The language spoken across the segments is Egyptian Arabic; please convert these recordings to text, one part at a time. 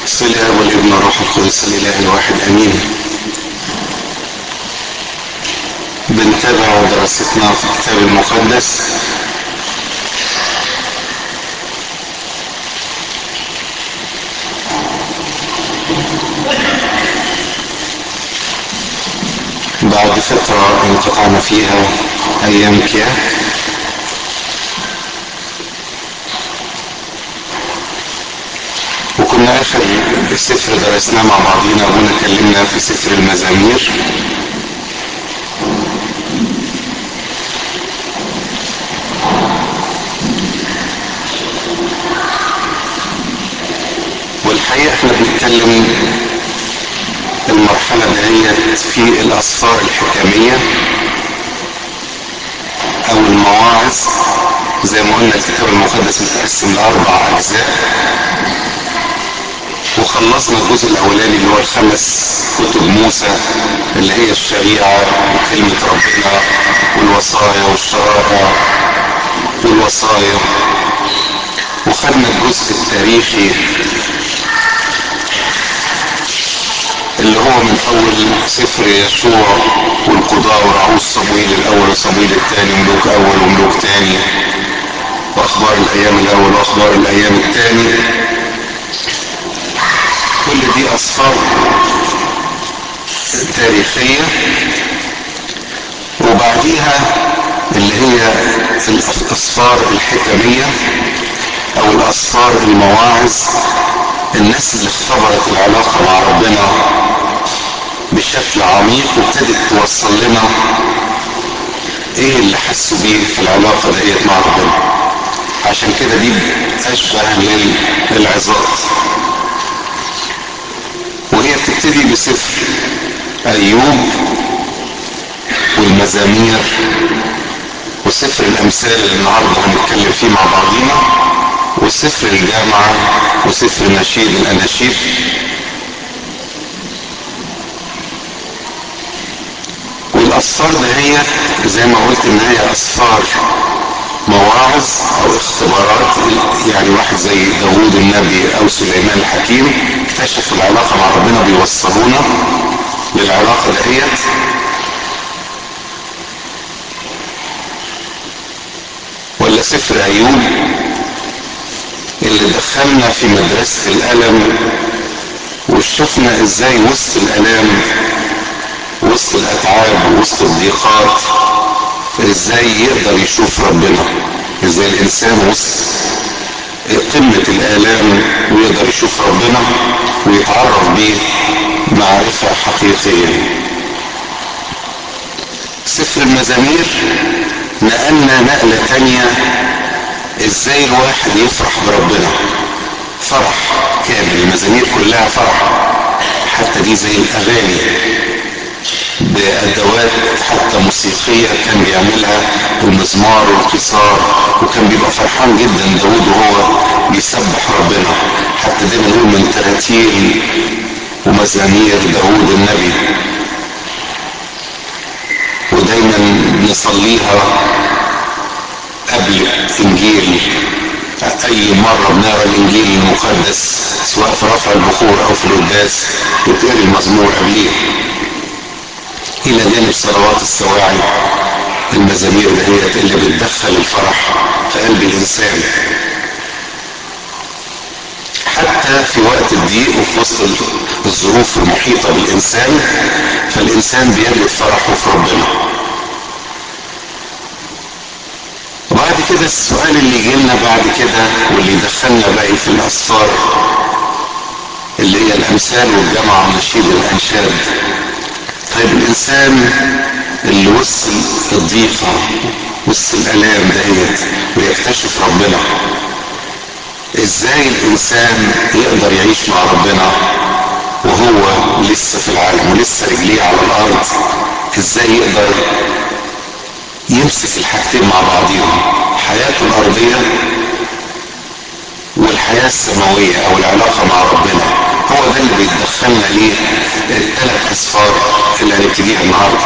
الصلة والابن والروح القدس الإله الواحد أمين بنتابع دراستنا في الكتاب المقدس بعد فترة انقطعنا فيها أيام كياك وكنا آخر سفر درسناه مع بعضينا أبونا كلمنا في سفر المزامير والحقيقة احنا بنتكلم المرحلة دهيت في الأسفار الحكامية أو المواعظ زي ما قلنا الكتاب المقدس متقسم لأربع أجزاء وخلصنا الجزء الأولاني اللي هو الخمس كتب موسى اللي هي الشريعة وكلمة ربنا والوصايا والشرائع والوصايا وخدنا الجزء التاريخي اللي هو من اول سفر يشوع والقضاء ورعوز صمويل الاول وصمويل الثاني وملوك اول وملوك ثاني واخبار الايام الاول واخبار الايام الثاني كل دي اسفار تاريخيه وبعديها اللي هي الاسفار الحكميه او الاسفار المواعظ الناس اللي اختبرت العلاقة مع ربنا بشكل عميق وابتدت توصل لنا ايه اللي حسوا بيه في العلاقة ديت مع ربنا عشان كده دي اشبه للعظات وهي بتبتدي بسفر ايوب والمزامير وسفر الامثال اللي النهارده هنتكلم فيه مع بعضينا وسفر الجامعة وسفر نشيد الأناشيد والأسفار دهيت زي ما قلت إن هي أسفار مواعظ أو اختبارات يعني واحد زي داوود النبي أو سليمان الحكيم اكتشفوا العلاقة مع ربنا بيوصلونا للعلاقة دهيت ولا سفر أيوب اللي دخلنا في مدرسة الألم وشفنا ازاي وسط الألام وسط الأتعاب وسط الضيقات ازاي يقدر يشوف ربنا ازاي الإنسان وسط قمة الآلام ويقدر يشوف ربنا ويتعرف بيه معرفة حقيقية سفر المزامير نقلنا نقلة تانية ازاي الواحد يفرح بربنا فرح كامل المزامير كلها فرح حتى دي زي الاغاني بادوات حتى موسيقيه كان بيعملها المزمار والقصار وكان بيبقى فرحان جدا داود وهو بيسبح ربنا حتى دايما نقول من تراتيل ومزامير داود النبي ودايما نصليها قبل انجيل اي مرة بنقرا الانجيل المقدس سواء في رفع البخور او في القداس وتقري المزمور قبليه الى جانب صلوات السواعي المزامير دهيت اللي بتدخل الفرح في قلب الانسان حتى في وقت الضيق وفي وسط الظروف المحيطة بالإنسان فالإنسان بيجد فرحه في ربنا وبعد كده السؤال اللي يجي لنا بعد كده واللي يدخلنا باقي في الاسفار اللي هي الامثال والجمع ونشيد الانشاد طيب الانسان اللي وسط الضيقة وسط الالام دهيت ويكتشف ربنا ازاي الانسان يقدر يعيش مع ربنا وهو لسه في العالم ولسه رجليه على الارض ازاي يقدر يمسك الحاجتين مع بعضهم حياته الأرضية والحياة السماوية أو العلاقة مع ربنا هو ده اللي بيدخلنا ليه الثلاث أسفار اللي هنبتديها النهاردة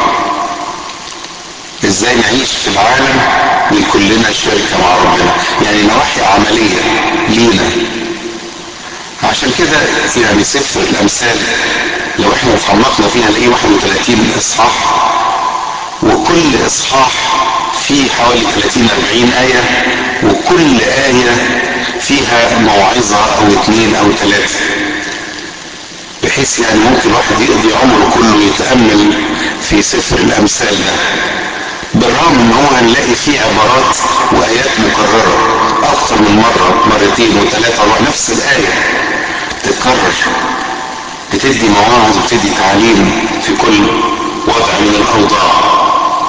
ازاي نعيش في العالم ويكون لنا شركة مع ربنا يعني نواحي عملية لينا عشان كده يعني سفر الامثال لو احنا اتعمقنا فيها نلاقيه 31 اصحاح وكل اصحاح فيه حوالي 30 40 آية وكل آية فيها موعظة أو اتنين أو ثلاثة بحيث يعني ممكن واحد يقضي عمره كله يتأمل في سفر الأمثال ده بالرغم ان هو هنلاقي فيه عبارات وآيات مكررة أكثر من مرة مرتين وثلاثة نفس الآية تتكرر بتدي مواعظ وبتدي تعليم في كل وضع من الأوضاع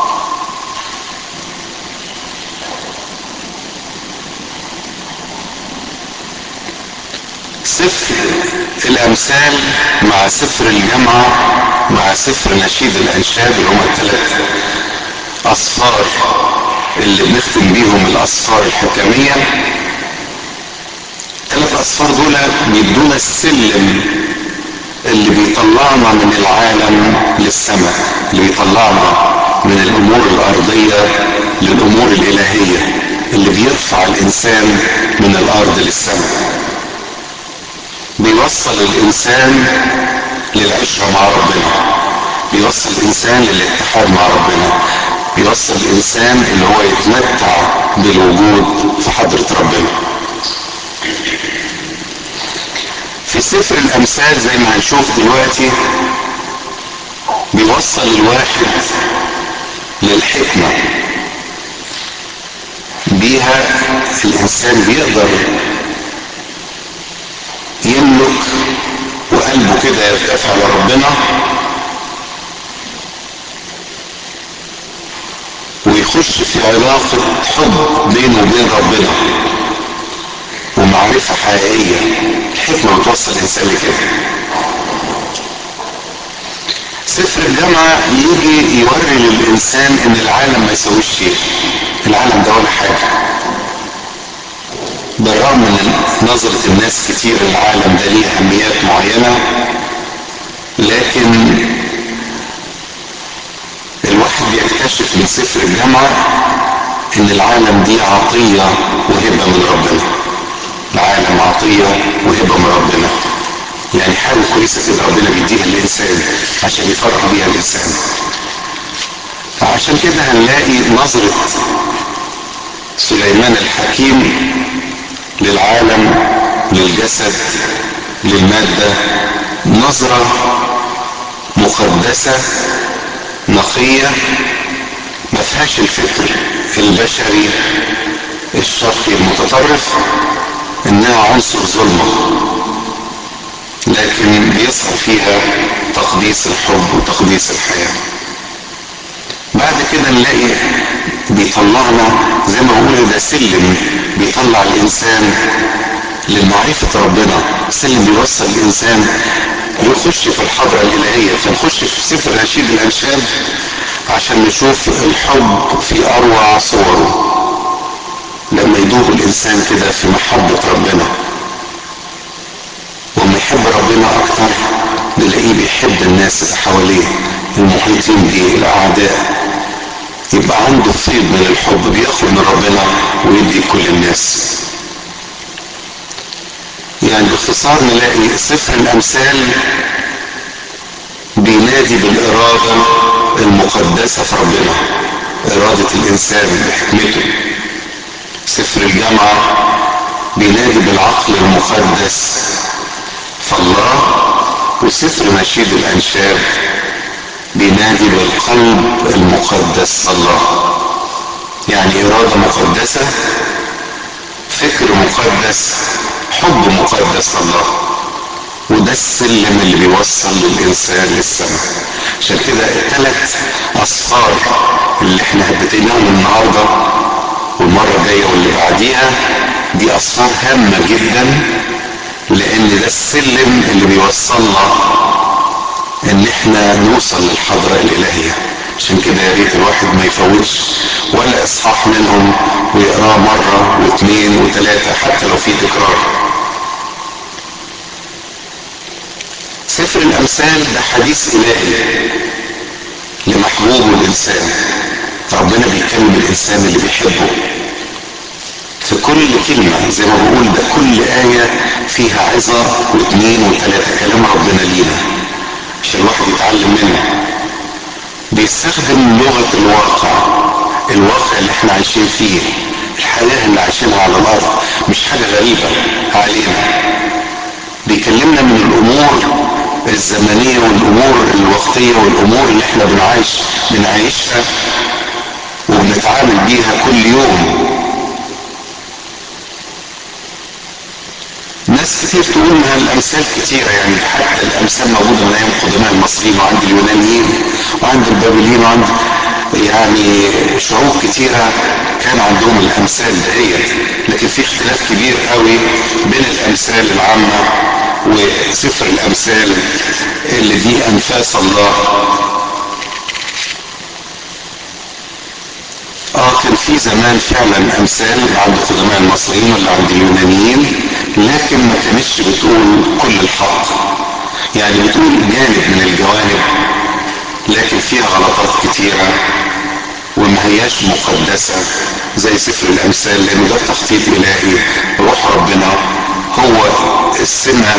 سفر الامثال مع سفر الجامعة مع سفر نشيد الانشاد اللي هما الثلاث اصفار اللي بنختم بيهم الاسفار الحكمية الثلاث اصفار دول بيدونا السلم اللي بيطلعنا من العالم للسماء اللي بيطلعنا من الامور الارضية للامور الالهية اللي بيرفع الانسان من الارض للسماء بيوصل الانسان للعشرة مع ربنا بيوصل الانسان للاتحاد مع ربنا بيوصل الانسان اللي هو يتمتع بالوجود في حضرة ربنا في سفر الامثال زي ما هنشوف دلوقتي بيوصل الواحد للحكمة بيها الانسان بيقدر يملك وقلبه كده يرتفع لربنا ويخش في علاقة حب بينه وبين ربنا ومعرفة حقيقية الحكمة بتوصل الإنسان لكده سفر الجامعة يجي يوري للإنسان إن العالم ما يسويش شيء العالم ده ولا حاجة بالرغم من نظرة الناس كتير العالم ده ليه أهميات معينة لكن الواحد بيكتشف من سفر الجامعة إن العالم دي عطية وهبة من ربنا العالم عطية وهبة من ربنا يعني حاجة كويسة كده ربنا بيديها للإنسان عشان يفرح بيها الإنسان فعشان كده هنلاقي نظرة سليمان الحكيم للعالم للجسد للمادة نظرة مقدسة نقية ما فيهاش الفكر البشري الشرقي المتطرف انها عنصر ظلمة لكن بيظهر فيها تقديس الحب وتقديس الحياة بعد كده نلاقي بيطلعنا زي ما بقول ده سلم بيطلع الانسان لمعرفة ربنا سلم بيوصل الانسان يخش في الحضرة الالهية فنخش في سفر نشيد الانشاد عشان نشوف الحب في اروع صوره لما يدوب الانسان كده في محبة ربنا وما يحب ربنا اكتر نلاقيه بيحب الناس اللي حواليه المحيطين بيه الاعداء يبقى عنده فيض من الحب بياخد من ربنا ويدي كل الناس يعني باختصار نلاقي سفر الامثال بينادي بالارادة المقدسة في ربنا ارادة الانسان بحكمته سفر الجامعة بينادي بالعقل المقدس فالله وسفر نشيد الانشاد بينادي بالقلب المقدس الله يعني إرادة مقدسة فكر مقدس حب مقدس الله وده السلم اللي بيوصل للإنسان للسماء عشان كده الثلاث أصفار اللي احنا هديناهم النهاردة والمرة الجاية واللي بعديها دي أصفار هامة جدا لأن ده السلم اللي بيوصلنا ان احنا نوصل للحضرة الالهية عشان كده يا ريت الواحد ما يفوتش ولا اصحاح منهم ويقراه مرة واثنين وثلاثة حتى لو في تكرار سفر الامثال ده حديث الهي لمحبوب الانسان ربنا بيكلم الانسان اللي بيحبه في كل كلمة زي ما بقول ده كل آية فيها عظة واثنين وثلاثة كلام ربنا لينا عشان الواحد يتعلم منه بيستخدم لغة الواقع الواقع اللي احنا عايشين فيه الحياة اللي عايشينها على الأرض مش حاجة غريبة علينا بيكلمنا من الأمور الزمنية والأمور الوقتية والأمور اللي احنا بنعيش بنعيشها وبنتعامل بيها كل يوم ناس كتير تقول انها الامثال كتيرة يعني حتى الامثال موجودة من ايام القدماء المصريين وعند اليونانيين وعند البابليين وعند يعني شعوب كتيرة كان عندهم الامثال دهيت لكن في اختلاف كبير قوي بين الامثال العامة وسفر الامثال اللي دي انفاس الله اه كان في زمان فعلا امثال عند قدماء المصريين ولا عند اليونانيين لكن ما كانتش بتقول كل الحق يعني بتقول جانب من الجوانب لكن فيها غلطات كتيرة وما هياش مقدسة زي سفر الامثال لانه ده تخطيط الهي روح ربنا هو السمة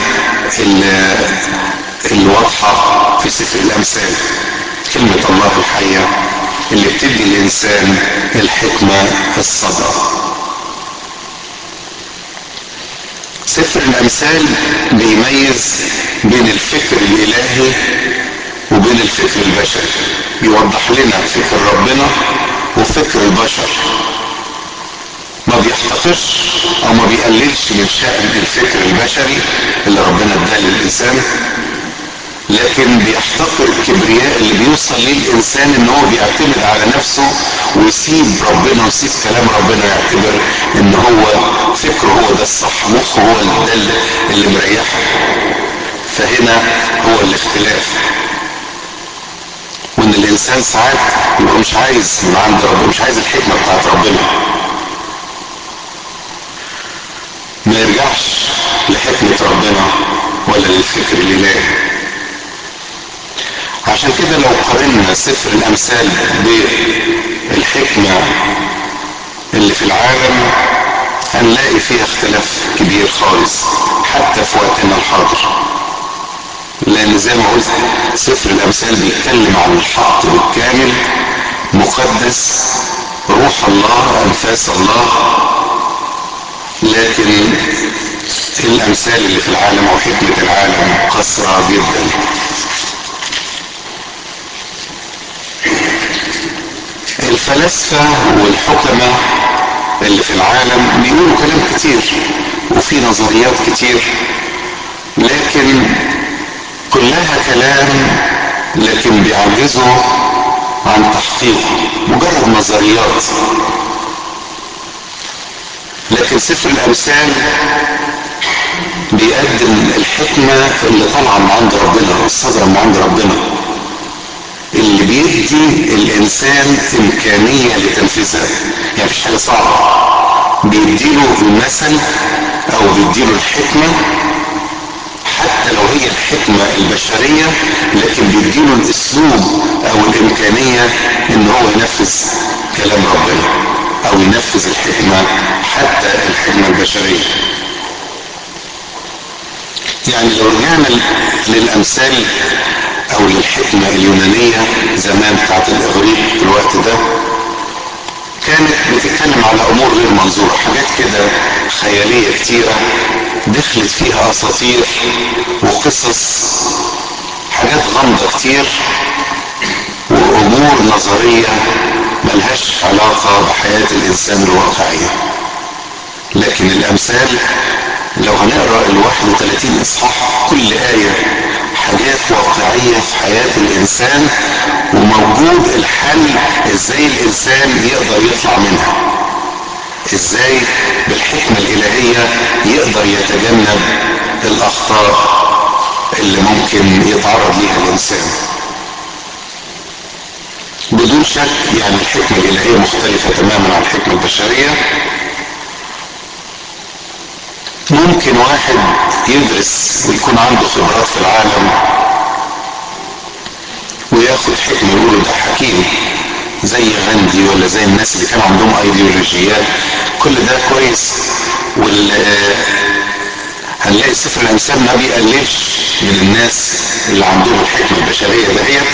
الواضحة في سفر الامثال كلمة الله الحية اللي بتدي الانسان الحكمة الصدقة سفر الامثال بيميز بين الفكر الالهي وبين الفكر البشري يوضح لنا فكر ربنا وفكر البشر ما بيحتقرش او ما بيقللش من شأن الفكر البشري اللي ربنا اداه للانسان لكن بيحتقر الكبرياء اللي بيوصل ليه الانسان ان هو بيعتمد على نفسه ويسيب ربنا ويسيب كلام ربنا يعتبر ان هو فكره هو ده الصح مخه هو ده اللي مريحه فهنا هو الاختلاف وان الانسان ساعات يبقى مش عايز من عند ربنا مش عايز الحكمه بتاعت ربنا ما يرجعش لحكمه ربنا ولا للفكر الالهي عشان كده لو قارنا سفر الامثال بالحكمة اللي في العالم هنلاقي فيها اختلاف كبير خالص حتى في وقتنا الحاضر لان زي ما قلت سفر الامثال بيتكلم عن الحق بالكامل مقدس روح الله انفاس الله لكن الامثال اللي في العالم او حكمة العالم قصرة جدا الفلاسفة والحكمة اللي في العالم بيقولوا كلام كتير وفي نظريات كتير لكن كلها كلام لكن بيعجزوا عن تحقيقه مجرد نظريات لكن سفر الامثال بيقدم الحكمة اللي طالعة من عند ربنا الصدرة من عند ربنا اللي بيدي الانسان امكانية لتنفيذها يعني مفيش حاجة صعبة بيديله المثل او بيديله الحكمة حتى لو هي الحكمة البشرية لكن بيديله الاسلوب او الامكانية ان هو ينفذ كلام ربنا او ينفذ الحكمة حتى الحكمة البشرية يعني لو رجعنا للامثال او للحكمة اليونانية زمان بتاعت الاغريق في الوقت ده كانت بتتكلم على امور غير منظورة حاجات كده خيالية كتيرة دخلت فيها اساطير وقصص حاجات غامضة كتير وامور نظرية ملهاش علاقة بحياة الانسان الواقعية لكن الامثال لو هنقرا ال 31 اصحاح كل ايه حاجات واقعيه في حياه الانسان وموجود الحل ازاي الانسان يقدر يطلع منها ازاي بالحكمه الالهيه يقدر يتجنب الاخطاء اللي ممكن يتعرض ليها الانسان بدون شك يعني الحكمه الالهيه مختلفه تماما عن الحكمه البشريه ممكن واحد يدرس ويكون عنده خبرات في العالم وياخد حكمة يقول ده حكيم زي غاندي ولا زي الناس اللي كان عندهم ايديولوجيات كل ده كويس وال هنلاقي سفر الامثال ما بيقللش من الناس اللي عندهم الحكمه البشريه دهيت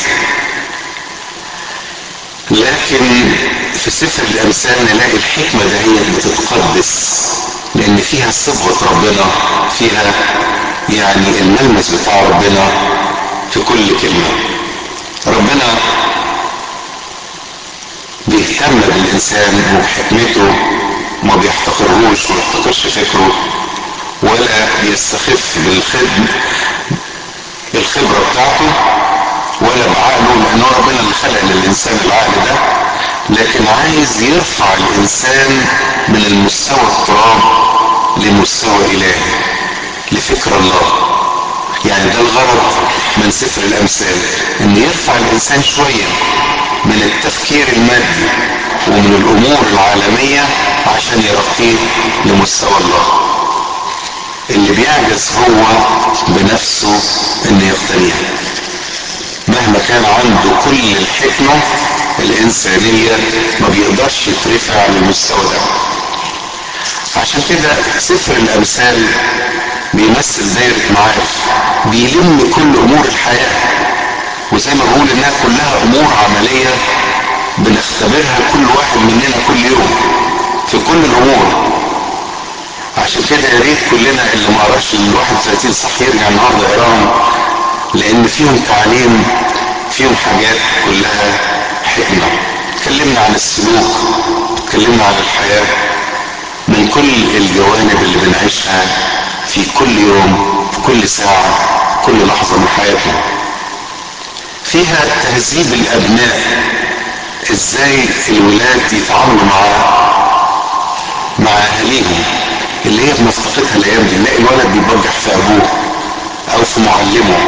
لكن في سفر الامثال نلاقي الحكمه دهيت بتتقدس لان فيها صبغه ربنا فيها يعني الملمس بتاع ربنا في كل كلمه ربنا بيهتم بالانسان وبحكمته ما بيحتقرهوش وما يحتقرش فكره ولا بيستخف بالخدم بالخبرة بتاعته ولا بعقله لأن هو ربنا اللي خلق للإنسان العقل ده لكن عايز يرفع الإنسان من المستوى التراب لمستوى إلهي لفكر الله يعني ده الغرض من سفر الأمثال إن يرفع الإنسان شوية من التفكير المادي ومن الأمور العالمية عشان يرقيه لمستوى الله اللي بيعجز هو بنفسه انه يقتنيها مهما كان عنده كل الحكمة الإنسانية ما بيقدرش يترفع للمستوى ده عشان كده سفر الأمثال بيمثل دايرة معارف بيلم كل أمور الحياة وزي ما بقول إنها كلها أمور عملية بنختبرها كل واحد مننا كل يوم في كل الأمور عشان كده يا ريت كلنا اللي ما قراش ال 31 صح يرجع النهارده يقراهم لان فيهم تعليم فيهم حاجات كلها حكمه اتكلمنا عن السلوك اتكلمنا عن الحياه من كل الجوانب اللي بنعيشها في كل يوم في كل ساعه في كل لحظه من حياتنا فيها تهذيب الابناء ازاي الولاد يتعاملوا مع مع اهاليهم اللي هي بنفتقدها الايام دي نلاقي الولد بيبجح في ابوه او في معلمه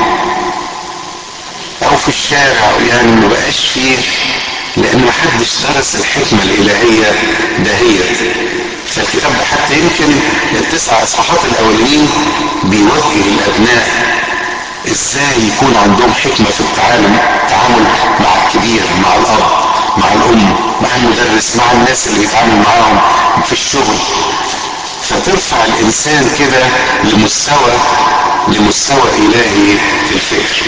او في الشارع يعني ما بقاش فيه لان ما حدش درس الحكمه الالهيه دهيت فالكتاب ده حتى يمكن التسع اصحاحات الاولين بيوجه الابناء ازاي يكون عندهم حكمه في التعامل التعامل مع الكبير مع الاب مع الام مع المدرس مع الناس اللي بيتعامل معاهم في الشغل فترفع الانسان كده لمستوى لمستوى الهي في الفكر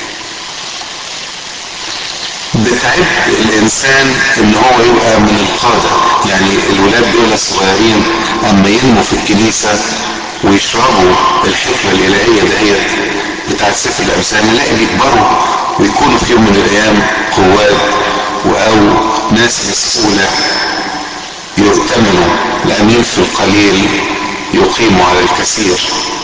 بتعب الانسان ان هو يبقى من القادة يعني الولاد دول الصغيرين اما ينموا في الكنيسة ويشربوا الحكمة الالهية دهيت بتاعت سفر الامثال نلاقي بيكبروا ويكونوا في يوم من الايام قواد او ناس مسؤولة يؤتمنوا الامين في القليل يقيم على الكثير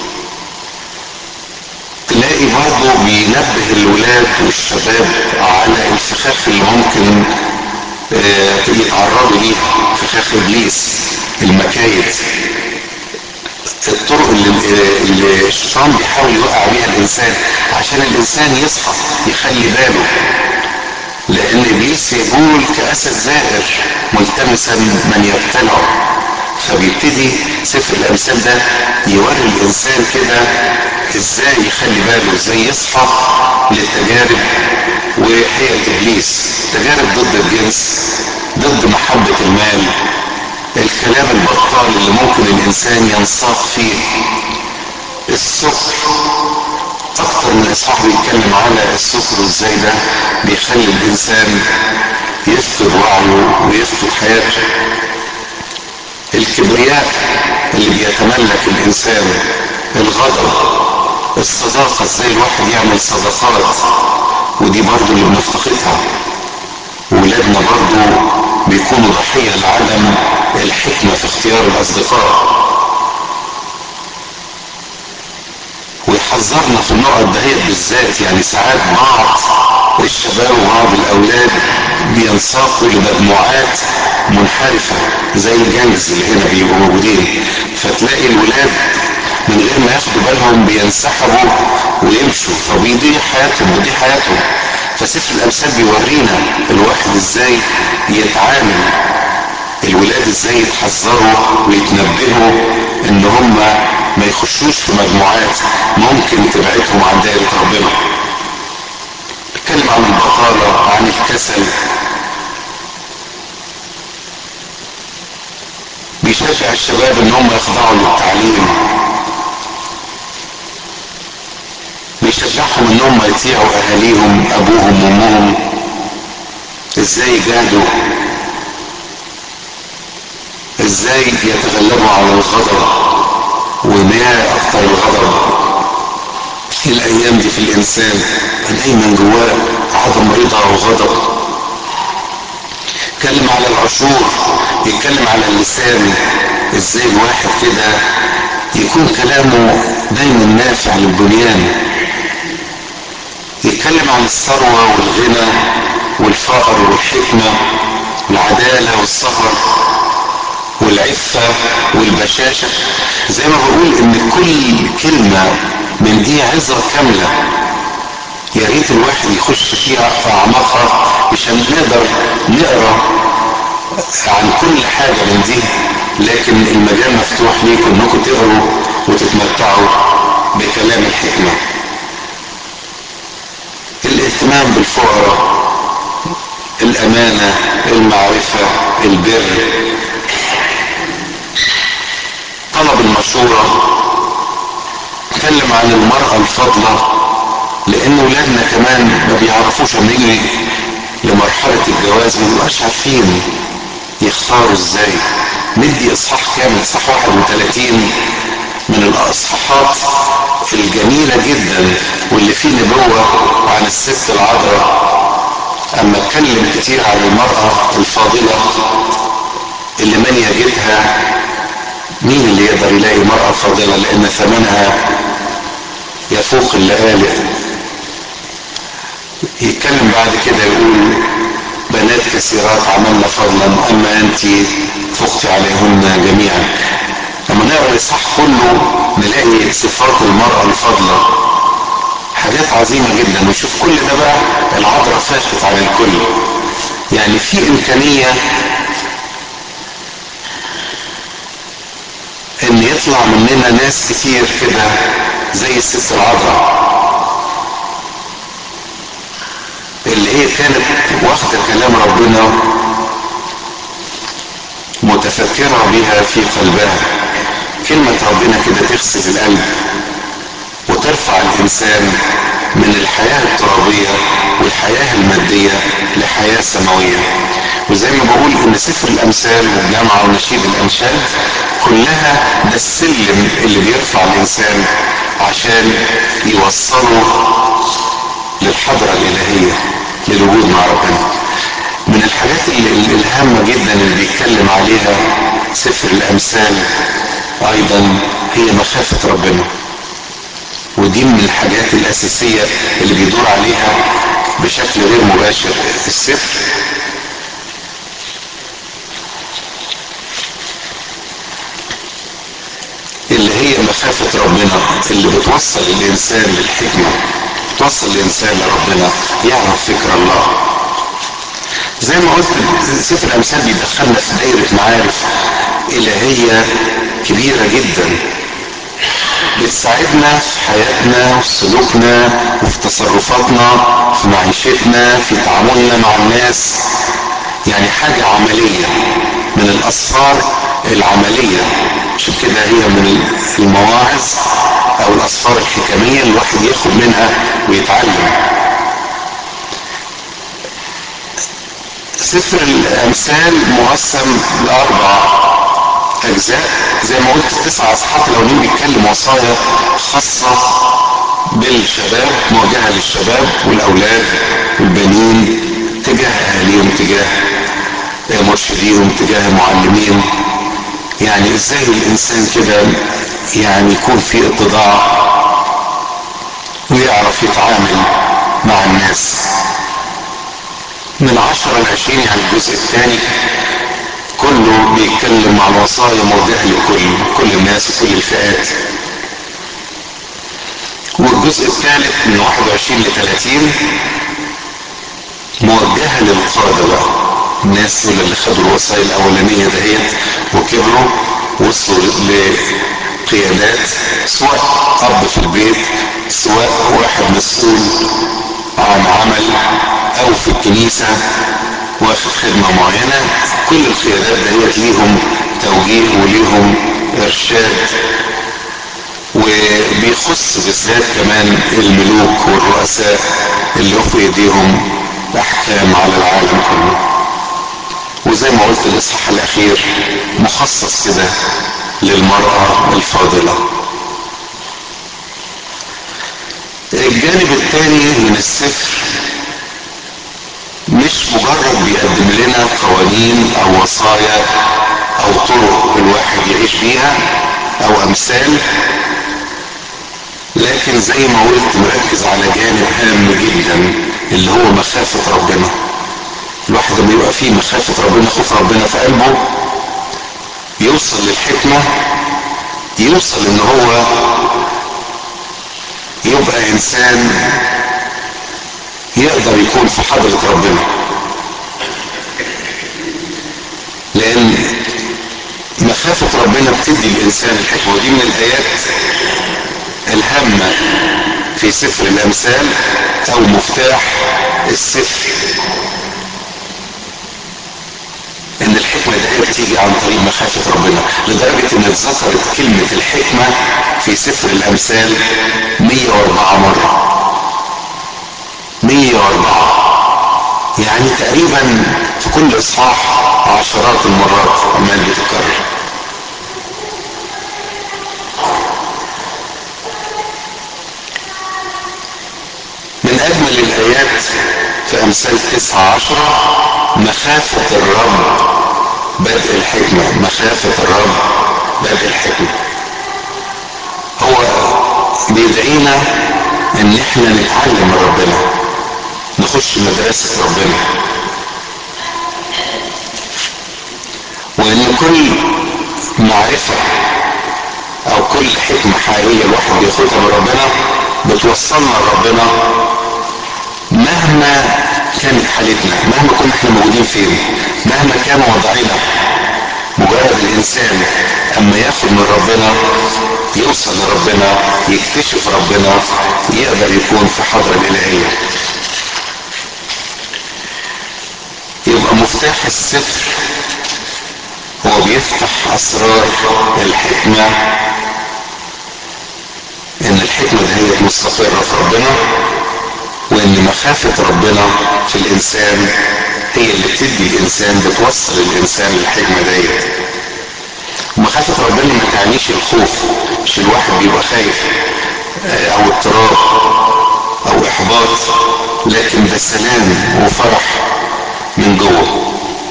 تلاقي برضه بينبه الولاد والشباب على الفخاخ اللي ممكن يتعرضوا ليها فخاخ ابليس المكايد الطرق اللي, اللي الشيطان بيحاول يوقع بيها الانسان عشان الانسان يصحى يخلي باله لان ابليس يقول كاسد زائر ملتمسا من يبتلعه فبيبتدي سفر الامثال ده يوري الانسان كده ازاي يخلي باله ازاي يصحى للتجارب وحيل ابليس تجارب ضد الجنس ضد محبة المال الكلام البطال اللي ممكن الانسان ينساق فيه السكر اكتر من اصحاح بيتكلم على السكر وازاي ده بيخلي الانسان يفقد وعيه ويفقد حياته الكبرياء اللي بيتملك الانسان الغضب الصداقة ازاي الواحد يعمل صداقات ودي برضو اللي بنفتقدها ولادنا برضو بيكونوا ضحية لعدم الحكمة في اختيار الاصدقاء ويحذرنا في النقط دهيت بالذات يعني ساعات بعض الشباب وبعض الاولاد بينساقوا لمجموعات منحرفة زي الجانجز اللي هنا بيبقوا موجودين فتلاقي الولاد من غير ما ياخدوا بالهم بينسحبوا ويمشوا فبيضيع حياتهم بيضيع حياتهم فسفر الامثال بيورينا الواحد ازاي يتعامل الولاد ازاي يتحذروا ويتنبهوا ان هم ما يخشوش في مجموعات ممكن تبعدهم عن دائرة ربنا اتكلم عن البطالة عن الكسل بيشجع الشباب ان هم يخضعوا للتعليم بيشجعهم ان هم يطيعوا اهاليهم ابوهم وامهم ازاي يجاهدوا ازاي يتغلبوا على الغضب وما اكتر الغضب الايام دي في الانسان دايما جواه عدم رضا وغضب يتكلم على العشور يتكلم على اللسان ازاي الواحد كده يكون كلامه دايما نافع للبنيان يتكلم عن الثروة والغنى والفقر والحكمة والعدالة والسهر والعفة والبشاشة زي ما بقول ان كل كلمة من دي عظة كاملة يا ريت الواحد يخش فيها في اعماقها مش هنقدر نقرا عن كل حاجة من دي لكن المجال مفتوح ليكم انكم تقروا وتتمتعوا بكلام الحكمة الاهتمام بالفقراء الامانة المعرفة البر طلب المشورة اتكلم عن المرأة الفاضلة لان ولادنا كمان ما بيعرفوش لما يجي لمرحلة الجواز ما بيبقاش عارفين يختاروا ازاي ندي اصحاح كامل اصحاح 31 من الاصحاحات الجميلة جدا واللي فيه نبوة عن الست العذراء اما اتكلم كتير عن المرأة الفاضلة اللي من يجدها مين اللي يقدر يلاقي مرأة فاضلة لان ثمنها يفوق اللآلئ يتكلم بعد كده يقول بنات كثيرات عملنا فضلا اما انت فقت عليهن جميعا لما نقرا الاصحاح كله نلاقي صفات المراه الفاضله حاجات عظيمه جدا وشوف كل ده بقى العذراء فاتت على الكل يعني في امكانيه ان يطلع مننا ناس كتير كده زي الست العذراء اللي هي كانت واخدة كلام ربنا متفكرة بها في قلبها كلمة ربنا كده تغسل القلب وترفع الإنسان من الحياة الترابية والحياة المادية لحياة سماوية وزي ما بقول ان سفر الامثال والجامعة ونشيد الانشاد كلها ده السلم اللي بيرفع الانسان عشان يوصله للحضرة الالهية للوجود مع ربنا من الحاجات اللي الهامة جدا اللي بيتكلم عليها سفر الامثال ايضا هي مخافة ربنا ودي من الحاجات الاساسية اللي بيدور عليها بشكل غير مباشر السفر اللي هي مخافة ربنا اللي بتوصل الانسان للحكمة بتوصل الانسان لربنا يعرف فكر الله زي ما قلت سفر الامثال بيدخلنا في دايرة معارف الهية كبيرة جدا بتساعدنا في حياتنا وفي سلوكنا وفي تصرفاتنا في معيشتنا في تعاملنا مع الناس يعني حاجة عملية من الأسفار العملية عشان كده هي من المواعظ أو الأسفار الحكمية الواحد ياخد منها ويتعلم سفر الأمثال مقسم لأربع اجزاء زي ما قلت تسع اصحاح الاولين بيتكلم وصايا خاصه بالشباب موجهه للشباب والاولاد والبنين تجاه اهاليهم تجاه مرشديهم تجاه معلمين يعني ازاي الانسان كده يعني يكون في اتضاع ويعرف يتعامل مع الناس من عشرة لعشرين يعني الجزء الثاني كله بيتكلم عن وصايا موجهة لكل كل الناس وكل الفئات والجزء الثالث من 21 ل 30 موجهة للقادة بقى الناس دول اللي خدوا الوصايا الأولانية دهيت وكبروا وصلوا لقيادات سواء أب في البيت سواء واحد مسؤول عن عمل أو في الكنيسة واخد خدمة معينة كل القيادات دهيت ليهم توجيه وليهم ارشاد وبيخص بالذات كمان الملوك والرؤساء اللي في ايديهم احكام على العالم كله وزي ما قلت الاصحاح الاخير مخصص كده للمرأة الفاضلة الجانب الثاني من السفر مش مجرد بيقدم لنا قوانين او وصايا او طرق الواحد يعيش بيها او امثال لكن زي ما قلت مركز على جانب هام جدا اللي هو مخافة ربنا الواحد لما يبقى فيه مخافة ربنا خوف ربنا في قلبه يوصل للحكمة يوصل ان هو يبقى انسان يقدر يكون في حضرة ربنا لان مخافة ربنا بتدي الانسان الحكمة ودي من الايات الهامة في سفر الامثال او مفتاح السفر ان الحكمة دي بتيجي عن طريق مخافة ربنا لدرجة ان اتذكرت كلمة الحكمة في سفر الامثال 104 مرة 104 يعني تقريبا في كل اصحاح عشرات المرات عمال بتتكرر من اجمل الايات في امثال تسعة عشرة مخافة الرب بدء الحكمة مخافة الرب بدء الحكمة هو بيدعينا ان احنا نتعلم من ربنا نخش مدرسة ربنا وان كل معرفة او كل حكمة حقيقية الواحد بياخدها من ربنا بتوصلنا لربنا مهما كانت حالتنا مهما كنا احنا موجودين فين مهما كان وضعنا مجرد الانسان اما ياخد من ربنا يوصل لربنا يكتشف ربنا يقدر يكون في حضرة الالهية يبقى مفتاح السفر هو بيفتح اسرار الحكمة ان الحكمة دي مستقرة في ربنا وان مخافة ربنا في الانسان هي اللي بتدي الانسان بتوصل الانسان للحكمة ديت مخافة ربنا ما تعنيش الخوف مش الواحد بيبقى خايف او اضطراب او احباط لكن ده سلام وفرح من جوه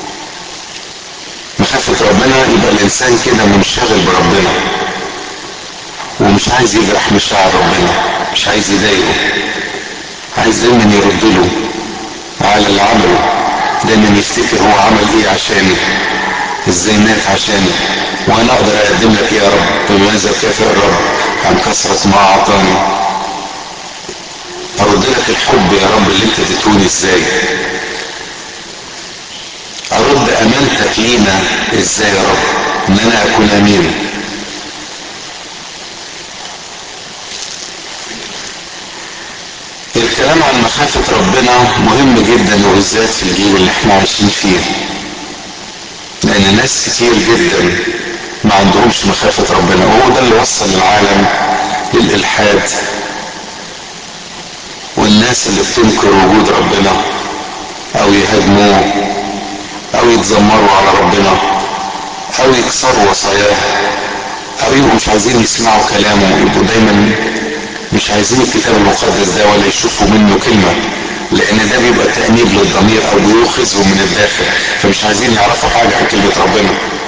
مخافة ربنا يبقى الانسان كده منشغل بربنا ومش عايز يجرح مشاعر ربنا مش عايز يضايقه عايز دايما يرد له على اللي عمله دايما يفتكر هو عمل ايه عشاني ازاي مات عشاني وانا اقدر اقدم لك يا رب بماذا كافئ الرب عن كثرة ما اعطاني ارد لك الحب يا رب اللي انت اديتوني ازاي ارد امانتك لينا ازاي يا رب ان انا اكون امين الكلام عن مخافة ربنا مهم جدا وبالذات في الجيل اللي احنا عايشين فيه لان ناس كتير جدا ما عندهمش مخافة ربنا وهو ده اللي وصل العالم للإلحاد والناس اللي بتنكر وجود ربنا او يهاجموه او يتذمروا على ربنا او يكسروا وصاياه او يبقوا مش عايزين يسمعوا كلامه يبقوا دايما مش عايزين الكتاب المقدس ده ولا يشوفوا منه كلمة لان ده بيبقى تأنيب للضمير او بيوخزهم من الداخل فمش عايزين يعرفوا حاجة عن كلمة ربنا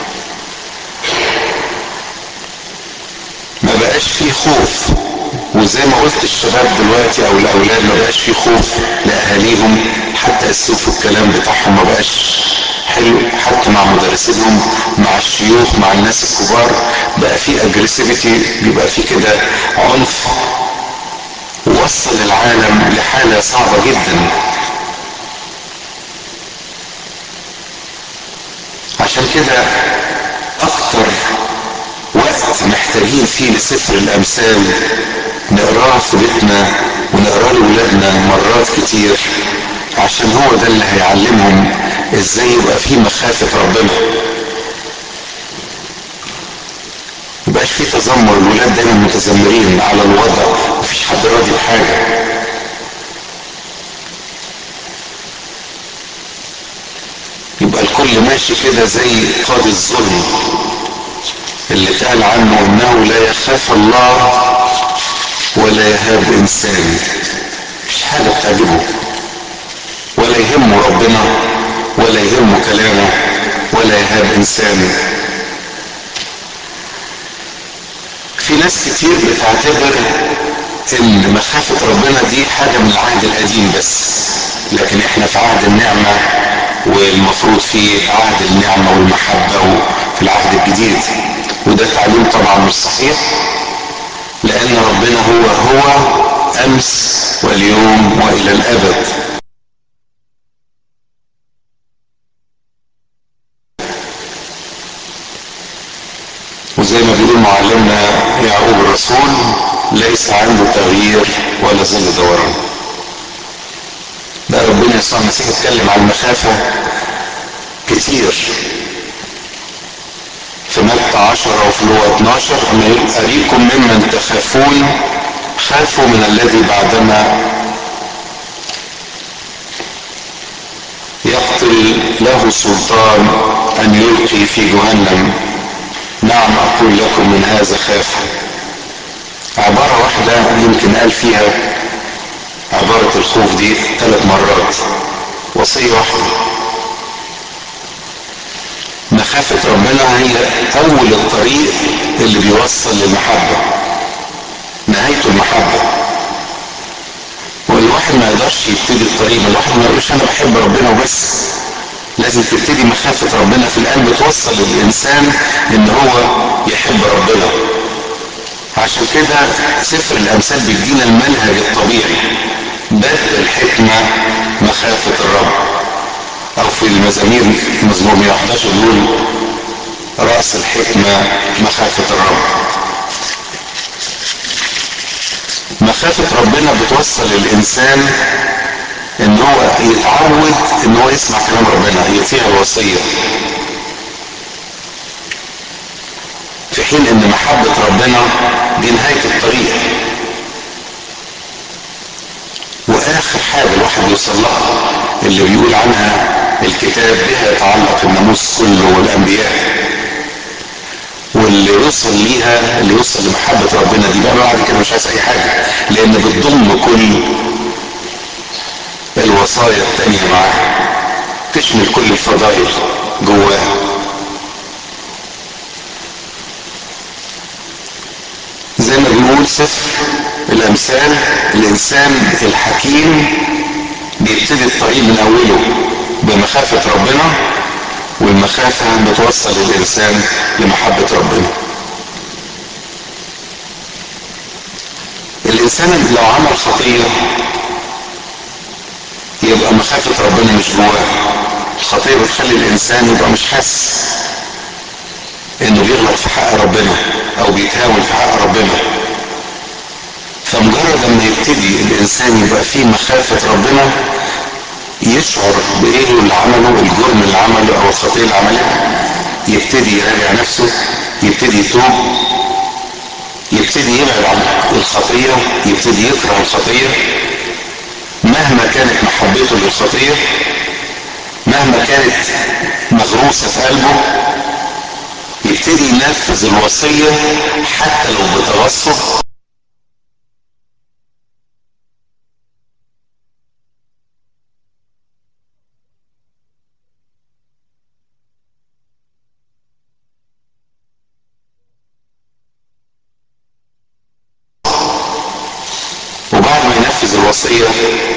ما بقاش فيه خوف وزي ما قلت الشباب دلوقتي او الاولاد ما بقاش فيه خوف لاهاليهم حتى اسلوب الكلام بتاعهم ما بقاش حلو حتى مع مدرسينهم مع الشيوخ مع الناس الكبار بقى في اجريسيفيتي بيبقى في كده عنف وصل العالم لحالة صعبة جدا عشان كده اكتر وقت محتاجين فيه لسفر الامثال نقراه في بيتنا ونقراه لاولادنا مرات كتير عشان هو ده اللي هيعلمهم ازاي يبقى فيه مخافة ربنا مبقاش في تذمر الولاد دايما متذمرين على الوضع مفيش حد راضي بحاجه يبقى الكل ماشي كده زي قاضي الظلم اللي قال عنه انه لا يخاف الله ولا يهاب انسان مش حاجه بتعجبه ولا يهمه ربنا ولا يهمه كلامه ولا يهاب انسان في ناس كتير بتعتبر ان مخافة ربنا دي حاجة من العهد القديم بس لكن احنا في عهد النعمة والمفروض في عهد النعمة والمحبة وفي العهد الجديد وده تعليم طبعا مش صحيح لان ربنا هو هو امس واليوم والى الابد وزي ما بيقول معلمنا يعقوب الرسول ليس عنده تغيير ولا ظل دوران ده ربنا يسوع المسيح اتكلم عن المخافة كتير في متى 10 وفي لوقا 12 اما يقول اريكم ممن تخافون خافوا من الذي بعدما يقتل له سلطان ان يلقي في جهنم نعم اقول لكم من هذا خاف عبارة واحدة يمكن قال فيها عبارة الخوف دي ثلاث مرات وصية واحدة مخافة ربنا هي أول الطريق اللي بيوصل للمحبة نهايته المحبة والواحد ما يقدرش يبتدي الطريق ما الواحد ما يقولش أنا بحب ربنا وبس لازم تبتدي مخافة ربنا في القلب توصل للإنسان إن هو يحب ربنا عشان كده سفر الأمثال بيدينا المنهج الطبيعي بدء الحكمة مخافة الرب أو في المزامير مزمور 111 بيقول رأس الحكمة مخافة الرب مخافة ربنا بتوصل الإنسان ان هو يتعود ان هو يسمع كلام ربنا يطيع الوصية في حين ان محبة ربنا دي نهاية الطريق واخر حاجة الواحد يوصل لها اللي بيقول عنها الكتاب بها يتعلق الناموس كله والانبياء واللي يوصل ليها اللي يوصل لمحبة ربنا دي بقى بعد كده مش عايز اي حاجة لان بتضم كل الوصايا التانية معاها تشمل كل الفضائل جواها زي ما بيقول سفر الامثال الانسان الحكيم بيبتدي الطريق من اوله بمخافة ربنا والمخافة بتوصل الانسان لمحبة ربنا الانسان لو عمل خطية يبقى مخافة ربنا مش جواه الخطية بتخلي الإنسان يبقى مش حاسس إنه بيغلط في حق ربنا أو بيتهاون في حق ربنا فمجرد لما يبتدي الإنسان يبقى فيه مخافة ربنا يشعر بإيه اللي عمله الجرم اللي عمله أو الخطية اللي عملها يبتدي يراجع نفسه يبتدي يتوب يبتدي يبعد عن الخطية يبتدي يكره الخطية مهما كانت محبته للخطية مهما كانت مغروسة في قلبه يبتدي ينفذ الوصية حتى لو بتغصب وبعد ما ينفذ الوصية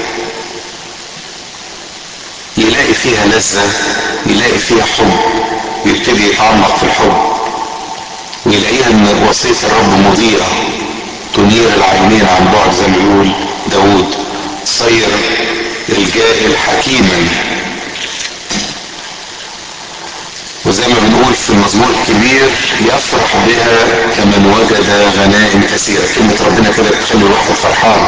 يلاقي فيها لذة يلاقي فيها حب يبتدي يتعمق في الحب ويلاقيها ان وصية الرب مضيئة تنير العينين عن بعد زي ما بيقول داود صير الجاهل حكيما وزي ما بنقول في المزمور الكبير يفرح بها كمن وجد غنائم كثيرة كلمة ربنا كده بتخلي الواحد فرحان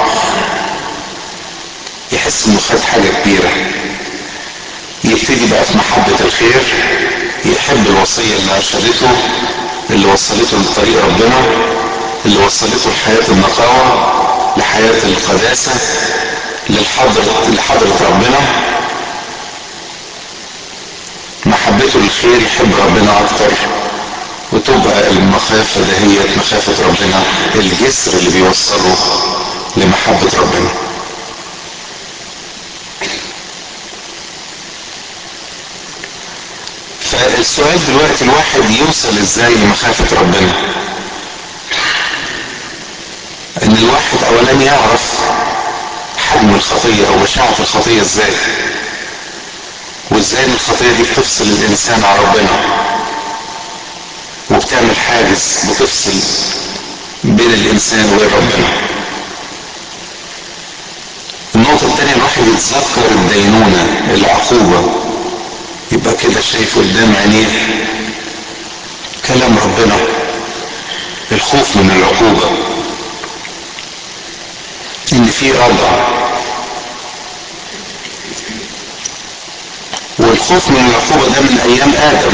يحس انه خد حاجة كبيرة يبتدي بقى في محبة الخير يحب الوصية اللي أرشدته اللي وصلته لطريق ربنا اللي وصلته لحياة النقاوة لحياة القداسة للحضرة لحضرة ربنا محبته للخير يحب ربنا اكتر وتبقى المخافة دهيت مخافة ربنا الجسر اللي بيوصله لمحبة ربنا فالسؤال دلوقتي الواحد يوصل ازاي لمخافة ربنا ان الواحد اولا يعرف حجم الخطية او بشاعة الخطية ازاي وازاي ان الخطية دي بتفصل الانسان عن ربنا وبتعمل حاجز بتفصل بين الانسان وبين ربنا النقطة التانية الواحد يتذكر الدينونة العقوبة يبقى كده شايف قدام عينيه كلام ربنا الخوف من العقوبة ان في ردع والخوف من العقوبة ده من ايام ادم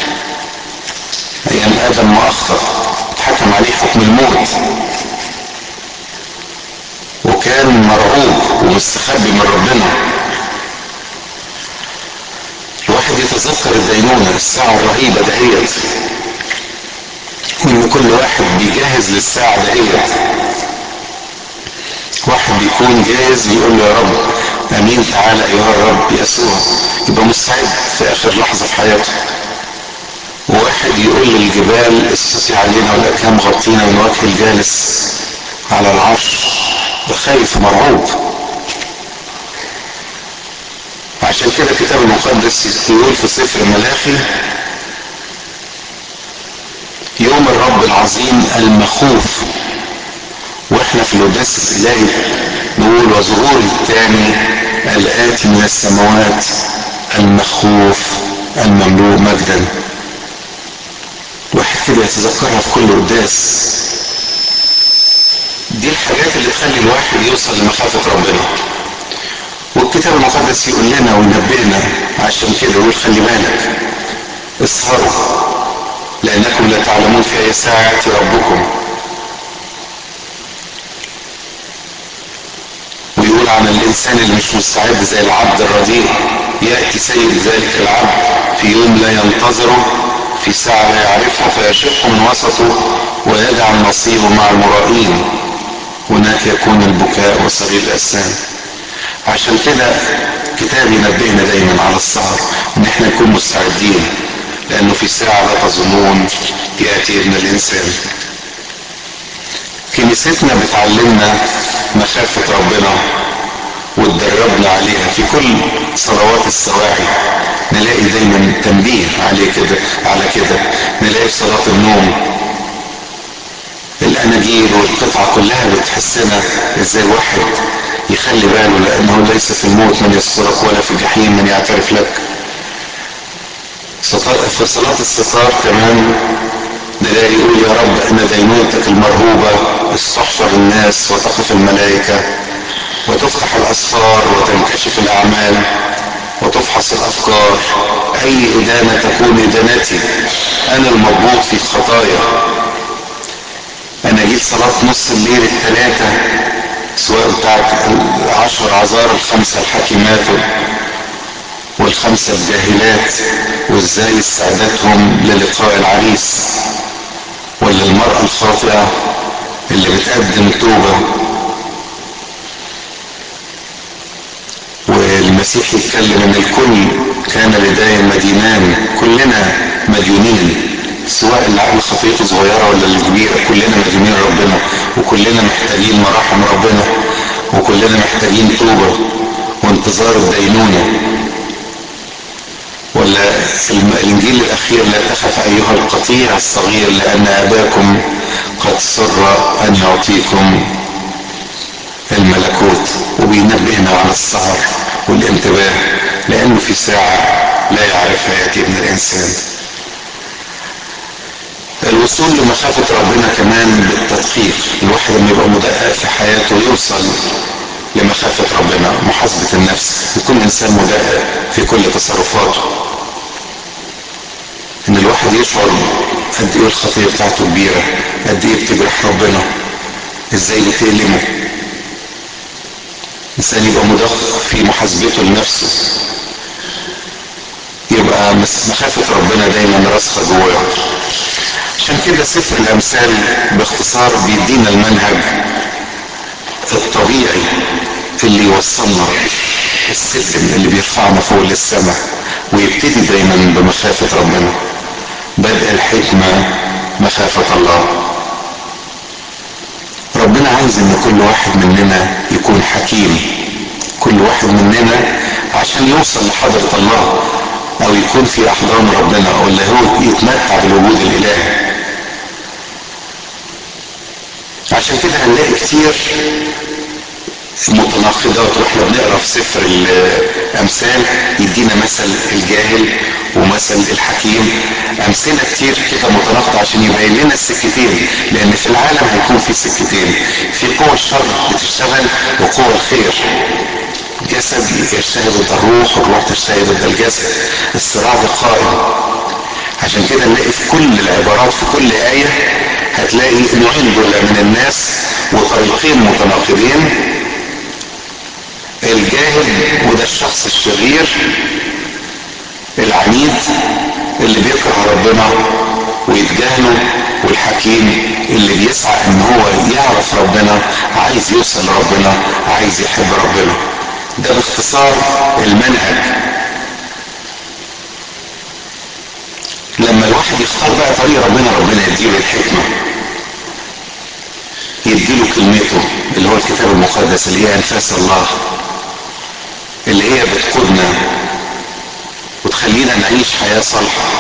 ايام ادم ما اخطأ اتحكم عليه حكم الموت وكان مرعوب ومستخبي من ربنا الواحد يتذكر الدينونة الساعة الرهيبة دهيت وان كل واحد بيجهز للساعة دهيت واحد بيكون جاهز يقول له يا رب امين تعالى ايها الرب يسوع يبقى مستعد في اخر لحظة في حياته وواحد يقول للجبال اسقطي علينا والاكام غطينا من وجه الجالس على العرش خايف مرعوب عشان كده الكتاب المقدس يقول في سفر ملاخي يوم الرب العظيم المخوف واحنا في القداس الالهي نقول وظهور الثاني الاتي من السماوات المخوف المملوء مجدا واحد كده يتذكرها في كل قداس دي الحاجات اللي تخلي الواحد يوصل لمخافة ربنا والكتاب المقدس يقول لنا وينبهنا عشان كده يقول خلي بالك اسهروا لانكم لا تعلمون في اي ساعة ياتي ربكم ويقول عن الانسان اللي مش مستعد زي العبد الرديء ياتي سيد ذلك العبد في يوم لا ينتظره في ساعة لا يعرفها فيشق من وسطه ويجعل نصيبه مع المرائين هناك يكون البكاء وصرير الأسنان عشان كده كتاب ينبهنا دايما على السهر ان احنا نكون مستعدين لانه في ساعة لا تظنون يأتي ابن الانسان كنيستنا بتعلمنا مخافة ربنا وتدربنا عليها في كل صلوات السواعي نلاقي دايما تنبيه عليه كده على كده نلاقي في صلاة النوم الاناجيل والقطعة كلها بتحسنا ازاي الواحد يخلي باله لانه ليس في الموت من يسترك ولا في الجحيم من يعترف لك في صلاة الستار كمان نلاقي يقول يا رب ان دينونتك المرهوبة استحفر الناس وتقف الملائكة وتفتح الاسفار وتنكشف الاعمال وتفحص الافكار اي ادانة تكون ادانتي انا المضبوط في الخطايا انا جيت صلاة نص الليل الثلاثة سواء بتاعت العشر عذار الخمسة الحكيمات والخمسة الجاهلات وازاي استعدادهم للقاء العريس ولا المرأة الخاطئة اللي بتقدم توبة والمسيح يتكلم ان الكل كان لدي مدينان كلنا مديونين سواء اللي عمل خطيته صغيرة ولا الكبيرة كلنا مديونين ربنا وكلنا محتاجين مراحم ربنا وكلنا محتاجين توبة وانتظار الدينونة ولا الانجيل الاخير لا تخف ايها القطيع الصغير لان اباكم قد سر ان يعطيكم الملكوت وبينبهنا على السهر والانتباه لانه في ساعة لا يعرفها ياتي ابن الانسان الوصول لمخافة ربنا كمان بالتدقيق الواحد لما يبقى مدقق في حياته يوصل لمخافة ربنا محاسبة النفس يكون انسان مدقق في كل تصرفاته ان الواحد يشعر قد ايه الخطيه بتاعته كبيره قد ايه بتجرح ربنا ازاي بتألمه الانسان يبقى مدقق في محاسبته لنفسه يبقى مخافة ربنا دايما راسخة جواه عشان كده سفر الامثال باختصار بيدينا المنهج الطبيعي اللي يوصلنا السلم اللي بيرفعنا فوق للسماء ويبتدي دايما بمخافة ربنا بدء الحكمة مخافة الله ربنا عايز ان كل واحد مننا يكون حكيم كل واحد مننا عشان يوصل لحضرة الله او يكون في احضان ربنا او اللي هو يتمتع بالوجود الالهي عشان كده هنلاقي كتير متناقضات واحنا بنقرا في سفر الامثال يدينا مثل الجاهل ومثل الحكيم امثله كتير كده متناقضه عشان يبين لنا السكتين لان في العالم هيكون في سكتين في قوى الشر بتشتغل وقوى الخير جسد يجتهد ضد الروح والروح تجتهد ضد الجسد الصراع ده قائم عشان كده نلاقي في كل العبارات في كل آية هتلاقي نوعين دول من الناس وطريقين متناقضين الجاهل وده الشخص الشرير العنيد اللي بيكره ربنا ويتجاهله والحكيم اللي بيسعى ان هو يعرف ربنا عايز يوصل لربنا عايز يحب ربنا ده باختصار المنهج لما الواحد يختار بقى طريق ربنا ربنا يديله الحكمة يديله كلمته اللي هو الكتاب المقدس اللي هي انفاس الله اللي هي بتقودنا وتخلينا نعيش حياة صالحة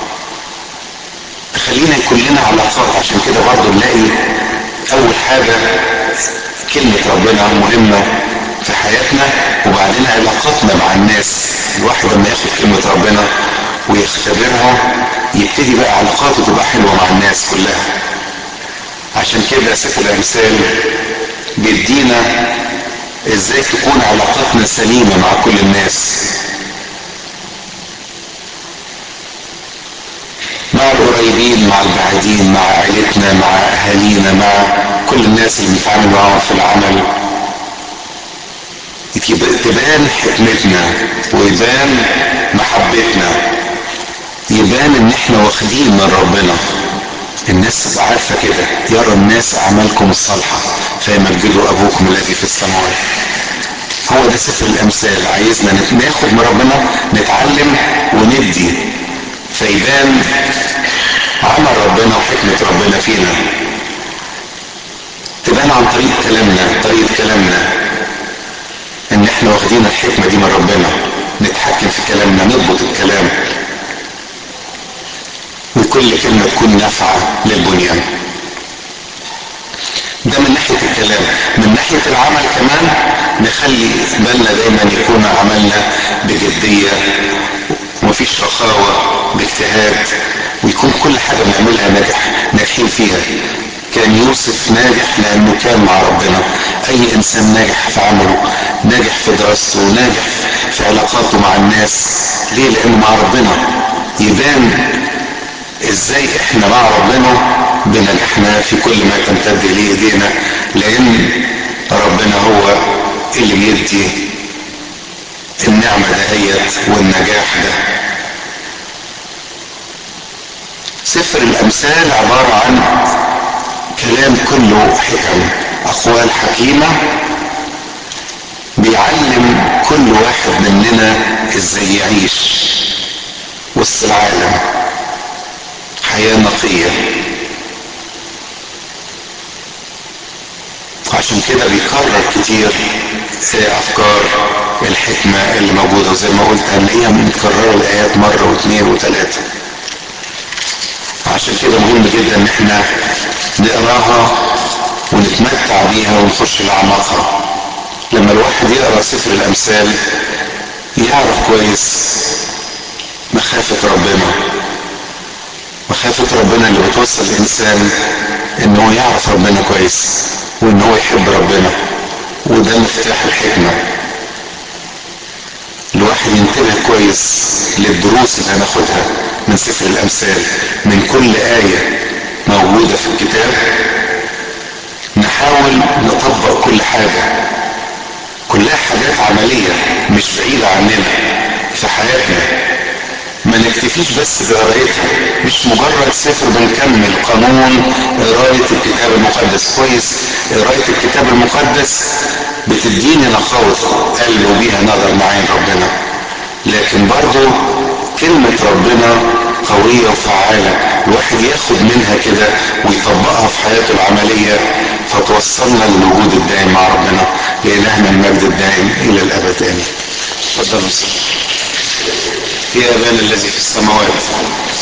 تخلينا يكون لنا علاقات عشان كده برضو نلاقي أول حاجة كلمة ربنا مهمة في حياتنا وبعدين علاقاتنا مع الناس الواحد لما ياخد كلمة ربنا ويختبرها يبتدي بقى علاقاته تبقى حلوة مع الناس كلها عشان كده سفر الأمثال بيدينا ازاي تكون علاقاتنا سليمة مع كل الناس مع القريبين مع البعيدين مع عائلتنا مع اهالينا مع كل الناس اللي بنتعامل معاهم في العمل تبان حكمتنا ويبان محبتنا يبان ان احنا واخدين من ربنا الناس تبقى عارفة كده يرى الناس اعمالكم الصالحة فيمجدوا ابوكم الذي في السماوات هو ده سفر الامثال عايزنا ناخد من ربنا نتعلم وندي فيبان عمل ربنا وحكمة ربنا فينا تبان عن طريق كلامنا طريقة كلامنا ان احنا واخدين الحكمة دي من ربنا نتحكم في كلامنا نضبط الكلام وكل كلمة تكون نافعة للبنيان ده من ناحية الكلام من ناحية العمل كمان نخلي بالنا دايما يكون عملنا بجدية ومفيش رخاوة باجتهاد ويكون كل حاجة بنعملها ناجح ناجحين فيها كان يوسف ناجح لأنه كان مع ربنا أي إنسان ناجح في عمله ناجح في دراسته ناجح في علاقاته مع الناس ليه لأنه مع ربنا يبان ازاي احنا مع ربنا بنجحنا في كل ما تمتد اليه ايدينا لان ربنا هو اللي بيدي النعمة دهيت والنجاح ده سفر الامثال عبارة عن كلام كله حكم اقوال حكيمة بيعلم كل واحد مننا ازاي يعيش وسط العالم حياة نقية عشان كده بيكرر كتير افكار الحكمة اللي موجودة وزي ما قلت هنلاقيها متكررة الايات مرة واثنين وثلاثة عشان كده مهم جدا ان احنا نقراها ونتمتع بيها ونخش لاعماقها لما الواحد يقرا سفر الامثال يعرف كويس مخافة ربنا مخافة ربنا اللي بتوصل الإنسان إن هو يعرف ربنا كويس وإن هو يحب ربنا وده مفتاح الحكمة الواحد ينتبه كويس للدروس اللي هناخدها من سفر الامثال من كل آية موجودة في الكتاب نحاول نطبق كل حاجة كلها حاجات عملية مش بعيدة عننا في حياتنا ما نكتفيش بس بقرايتها مش مجرد سفر بنكمل قانون قراية الكتاب المقدس كويس قراية الكتاب المقدس بتديني نقاوة قلب وبيها نظر معين ربنا لكن برضو كلمة ربنا قوية وفعالة الواحد ياخد منها كده ويطبقها في حياته العملية فتوصلنا للوجود الدائم مع ربنا لإلهنا المجد الدائم إلى الأبد آمين. تفضلوا يا أبانا الذي في السماوات